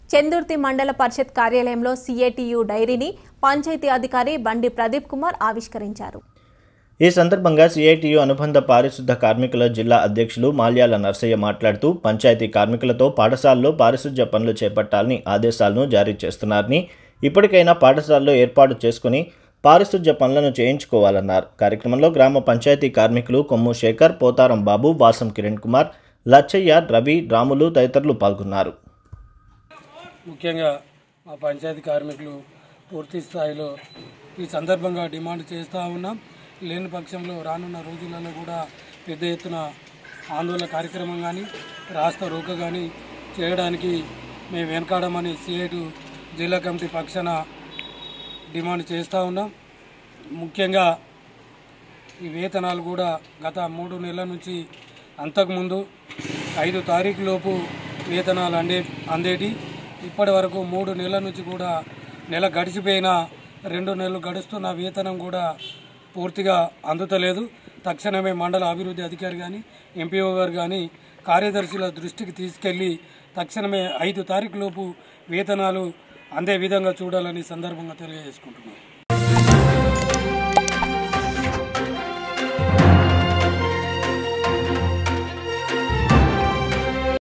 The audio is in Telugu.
చందుర్తి మండల పరిషత్ కార్యాలయంలో సిఐటియు డైరీని పంచాయతీ అధికారి బండి ప్రదీప్ కుమార్ ఆవిష్కరించారు ఈ సందర్భంగా సిఐటియు అనుబంధ పారిశుద్ధ కార్మికుల జిల్లా అధ్యక్షులు మాల్యాల నర్సయ్య మాట్లాడుతూ పంచాయతీ కార్మికులతో పాఠశాలలో పారిశుధ్య పనులు చేపట్టాలని ఆదేశాలను జారీ చేస్తున్నారని ఇప్పటికైనా పాఠశాలలో ఏర్పాటు చేసుకుని పారిశుధ్య పనులను చేయించుకోవాలన్నారు కార్యక్రమంలో గ్రామ పంచాయతీ కార్మికులు కొమ్ము శేఖర్ పోతారం బాబు వాసం కిరణ్ కుమార్ లచ్చయ్య రవి రాములు తదితరులు పాల్గొన్నారు ముఖ్యంగా మా పంచాయతీ కార్మికులు పూర్తి స్థాయిలో ఈ సందర్భంగా డిమాండ్ చేస్తూ ఉన్నాం లేని పక్షంలో రానున్న రోజులలో కూడా పెద్ద ఎత్తున ఆందోళన కార్యక్రమం కానీ రాష్ట్ర రోక కానీ చేయడానికి మేము వెనకాడమని సిఐటు జిల్లా కమిటీ పక్షాన డిమాండ్ చేస్తూ ఉన్నాం ముఖ్యంగా ఈ వేతనాలు కూడా గత మూడు నెలల నుంచి అంతకుముందు ఐదు తారీఖు లోపు వేతనాలు అందే అందేటి ఇప్పటి వరకు మూడు నెలల నుంచి కూడా నెల గడిచిపోయిన రెండు నెలలు గడుస్తున్న వేతనం కూడా పూర్తిగా అందుతలేదు తక్షణమే మండల అభివృద్ధి అధికారి కానీ ఎంపీఓ గారు కానీ కార్యదర్శుల దృష్టికి తీసుకెళ్లి తక్షణమే ఐదు తారీఖు లోపు వేతనాలు అందే విధంగా చూడాలని సందర్భంగా తెలియజేసుకుంటున్నాం